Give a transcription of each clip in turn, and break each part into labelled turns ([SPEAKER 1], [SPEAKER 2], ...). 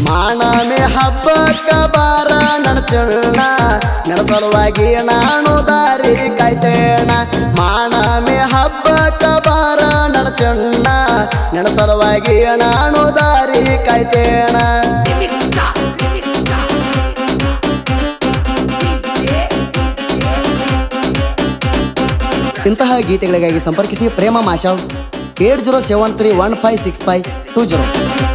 [SPEAKER 1] ಮಾನಮಿ ಹಬ್ಬಕ್ಕ ಬಾರ ನಡಚಣ್ಣ ನನ್ನ ಸಲುವಾಗಿ ನಾನು ದಾರಿ ಕಾಯ್ತೇಣ ಮಾನಮಿ ಹಬ್ಬಕ್ಕ ಬಾರ ನಡಚಣ್ಣ ನನ್ನ ಸಲುವಾಗಿ ನಾನು ದಾರಿ ಕಾಯ್ತೇಣ
[SPEAKER 2] Remix Star, Remix Star. DJ,
[SPEAKER 1] ಇಂತಹ ಗೀತೆಗಳಿಗಾಗಿ ಸಂಪರ್ಕಿಸಿ ಪ್ರೇಮ ಮಾಶಾವ್ eight zero seven three one five six five two zero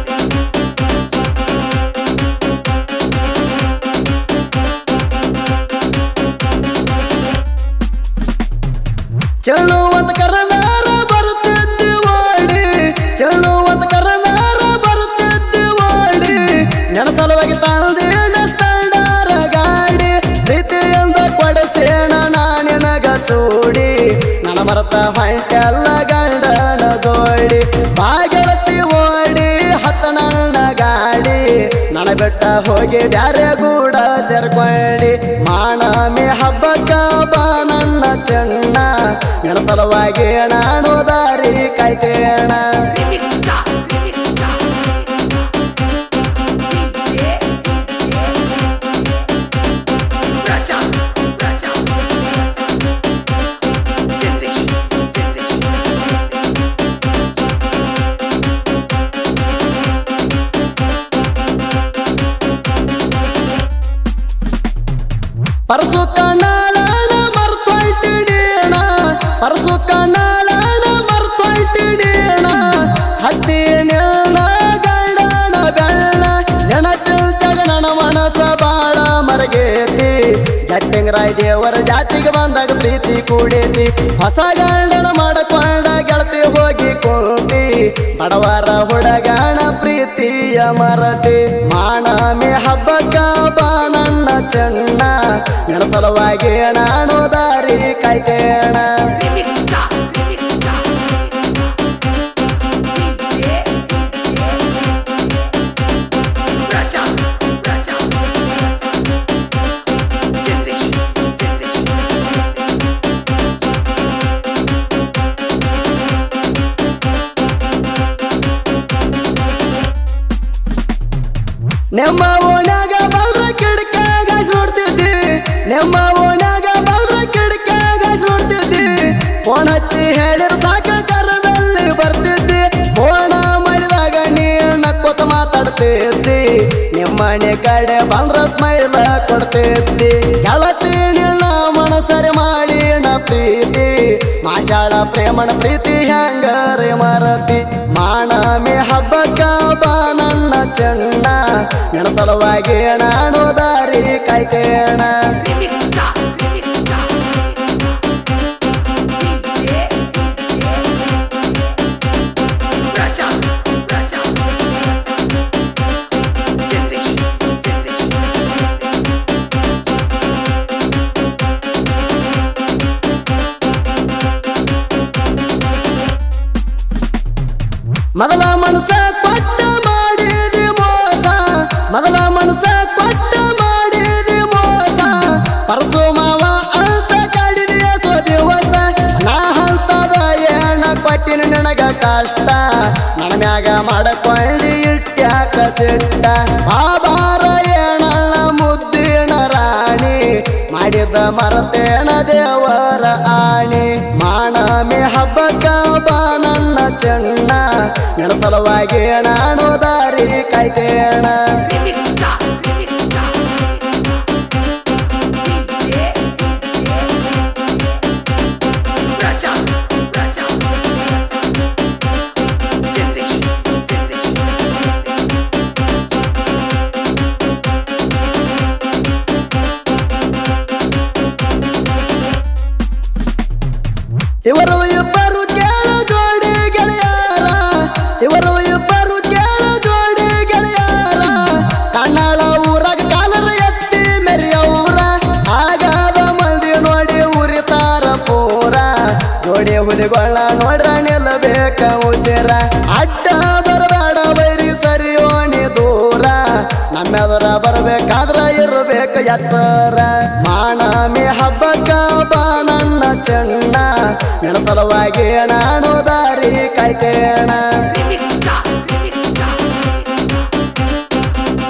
[SPEAKER 1] ಚೆಳ್ಳುವಂತ ಕರನಾರ ಬರುತ್ತಿದ್ದಿ ಓಡಿ ಚೆಳ್ಳುವಂತ ಕರನಾರ ಬರುತ್ತಿದ್ದಿ ಓಡಿ ನನ್ನ ಸಲುವಾಗಿ ತಂದೇಣ ಸ್ಟ್ಯಾಂಡಾರ ಗಾಡಿ ಪ್ರೀತಿಯಿಂದ ಕೊಡಸೇಣ ನಾನಿನಗ ಚೂಡಿ ನನ್ನ ಮರತ ಹೊಂಟೆಲ್ಲ ಗಂಡನ ಜೋಡಿ ಬಾಗೆಳತಿ ಓಡಿ ಹತ್ತ ನನ್ನ ಗಾಡಿ ನನ್ನ ಬೆಟ್ಟ ಹೋಗಿ ಬ್ಯಾರೆ ಗೂಡ ಸೇರ್ಕೊಂಡಿ ಮಾನಮಿ ಹಬ್ಬಕ್ಕ ಬಾ ನನ್ನ ಚೆನ್ನ ನನ್ನ ಸಲುವಾಗಿ ನಾನು ದಾರಿ ಕಾಯ್ತೇಣ
[SPEAKER 2] Remix Star, Remix Star. DJ, Prasha, Prasha. Zindagi, Zindagi.
[SPEAKER 1] Parasu ಕಣ್ಣಾಳನ ಮರ್ತೊಯ್ತಿಡೀಣ Parasu ಕಣ್ಣಾಳನ ಮರ್ತೊಯ್ತಿಡೀಣ ಹತ್ತಿ ನೇಣ ಗಂಡನ ಬೆಳ್ಳ ನೆನ ಚಿಲ್ತಾಗ ನನ್ನ ಮನಸ ಬಾಳ ಮರಗೇತಿ ಜಟ್ಟಿಂಗರಾಯ್ ದೇವರ ಜಾತಿಗೆ ಬಂದಾಗ ಪ್ರೀತಿ ಕೂಡೇತಿ ಹೊಸ ಗಂಡನ ಮಾಡಕೊಂಡ ಗೆಳತಿ ಹೋಗಿ ಕೂತಿ ಬಡವರ ಹುಡುಗನ ಪ್ರೀತಿಯ ಮರತಿ ಮಾನಮಿ ಹಬ್ಬಕ್ಕ ಬಾ ನನ್ನ ಚೆನ್ನ ನನ್ನ ಸಲುವಾಗಿ ನಾನು ದಾರಿ ಕಾಯ್ತೇಣ
[SPEAKER 2] Remix Star, Remix Star. DJ, Prasha, Prasha. Zindagi, Zindagi.
[SPEAKER 1] ನಿಮ್ಮ ಓಣ್ಯಾಗ ಬಲ್ರ ಕಿಡಕಾಗ ನೋಡ್ತಿದ್ದಿ ನಿಮ್ಮ ಓಣ್ಯಾಗ ಬಲ್ರ ಕಿಡಕಾಗ ನೋಡ್ತಿದ್ದಿ ಫೋನ್ ಹಚ್ಚಿ ಹೇಳಿರ ಸಾಕ ಕರದಲ್ಲಿ ಬರ್ತಿದ್ದಿ ಫೋನ ಮಾಡಿದಾಗ ನೀನ ಕೊತ್ತ ಮಾತಾಡ್ತಿದ್ದಿ ನಿಮ್ಮನೆ ಕಡೆ ಬಂದ್ರ ಸ್ಮೈಲ್ ಕೊಡ್ತಿದ್ದಿ ಗೆಳತಿ ನಿನ್ನ ಮನಸರಿ ಮಾಡಿ ನ ಪ್ರೀತಿ ಮಾಷಾಳ ಪ್ರೇಮನ ಪ್ರೀತಿ ಹೆಂಗರೆ ಮರತಿ ಮಾನಮಿ ಹಬ್ಬಕ್ಕ ಬಾ ನನ್ನ ಚೆನ್ನ ನನ್ನ ಸಲುವಾಗಿ ನಾನು ದಾರಿ ಕಾಯ್ತೇಣ
[SPEAKER 2] Remix Star, Remix Star. DJ, Prasha, Prasha. Zindagi, Zindagi.
[SPEAKER 1] ಮೊದಲ ಮನಸ ಕೊಟ್ಟ ಮಾಡಿದಿ ಮೋಸ ಮೊದಲ ಮನಸ ಕೊಟ್ಟ ಮಾಡಿದಿ ಮೋಸ ಪರಸು ಮಾವ ಅಂತ ಕಡಿದಿಯ ಸೋ ದಿವಸ ನಾ ಹಂತದ ಏನ ಕೊಟ್ಟಿನ ನಿನಗ ಕಷ್ಟ ನನ್ನ ಮ್ಯಾಗ ಮಾಡಕೊಂಡಿ ಇಟ್ಟ್ಯಾಕ ಸಿಟ್ಟ ಬಾಬಾರ ಏನಣ್ಣ ಮುದ್ದಿನ ರಾಣಿ ಮಾಡಿದ ಮರತೇನ ದೇವರ ಆಣಿ ಮಾನಮಿ ಹಬ್ಬಕ್ಕ ಬಾ ನನ್ನ ಚೆನ್ನ ನನ್ನ ಸಲುವಾಗಿ ನಾನು ದಾರಿ ಕಾಯ್ತೇಣ
[SPEAKER 2] Remix Star, Remix Star. DJ, Prasha, Prasha. Zindagi, Zindagi.
[SPEAKER 1] ಇವರು ಇಬ್ಬರು ಕೇಳು ಜೋಡಿ ಗೆಳೆಯಾರ ಇವರು ಇಬ್ಬರು ಕೇಳು ಜೋಡಿ ಗೆಳೆಯಾರ ಕಣ್ಣಾಳ ಊರಾಗ ಕಾಲರ ಎತ್ತಿ ಮೆರಿಯವ್ರ ಆಗಾದ ಮಂದಿ ನೋಡಿ ಉರಿತಾರ ಪೂರ ಜೋಡಿ ಹುಲಿಗೊಳ್ಳ ನೋಡ್ರ ನಿಲ್ಲಬೇಕ ಉಸಿರ ಅಡ್ಡ ಬರಬೇಡ ಬೈರಿ ಸರಿಯೋಣಿ ದೂರ ನಮ್ಮೆದರ ಬರ್ಬೇಕಾದ್ರ ಇರ್ಬೇಕ ಎತ್ತರ ಮಾನಮಿ ಹಬ್ಬಕ್ಕ ಬಾ ನನ್ನ ಚೆನ್ನ ನನ್ನ ಸಲುವಾಗಿ ನಾನು ದಾರಿ ಕಾಯ್ತೇಣ
[SPEAKER 2] Remix Star, Remix Star.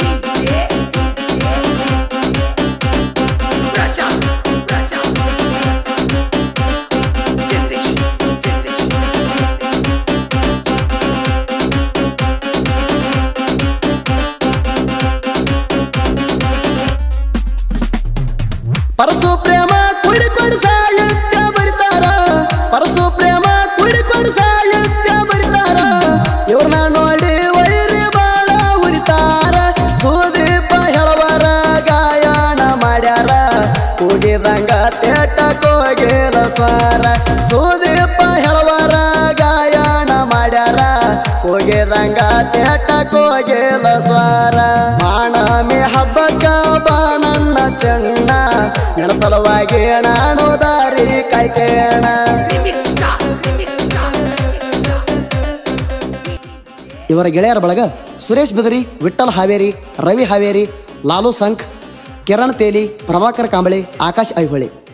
[SPEAKER 1] ತೇಟ ಕೋಗಿಲ ಸ್ವರ ಸುದೀಪ ಹೇಳುವರ ಗಾಯನ ಮಾಡ್ಯಾರ ಕೋಗಿದಂಗ ತೇಟ ಕೋಗಿಲ ಸ್ವರ ಮಾಣಮಿ ಹಬ್ಬಕ್ಕ ಬಾನನ್ನ ಚೆನ್ನ ನೆನಸಲುವಾಗಿ ನಾನು ದಾರಿ ಕೈಕೇಣ
[SPEAKER 2] Remix star, remix star,
[SPEAKER 1] ಇವರ ಗೆಳೆಯರ ಬಳಗ ಸುರೇಶ್ ಬಿದರಿ ವಿಠಲ್ ಹಾವೇರಿ ರವಿ ಹಾವೇರಿ ಲಾಲು ಸಂಖ್ ಕಿರಣ್ ತೇಲಿ ಪ್ರಭಾಕರ್ ಕಾಂಬಳೆ ಆಕಾಶ್ ಐಹೊಳೆ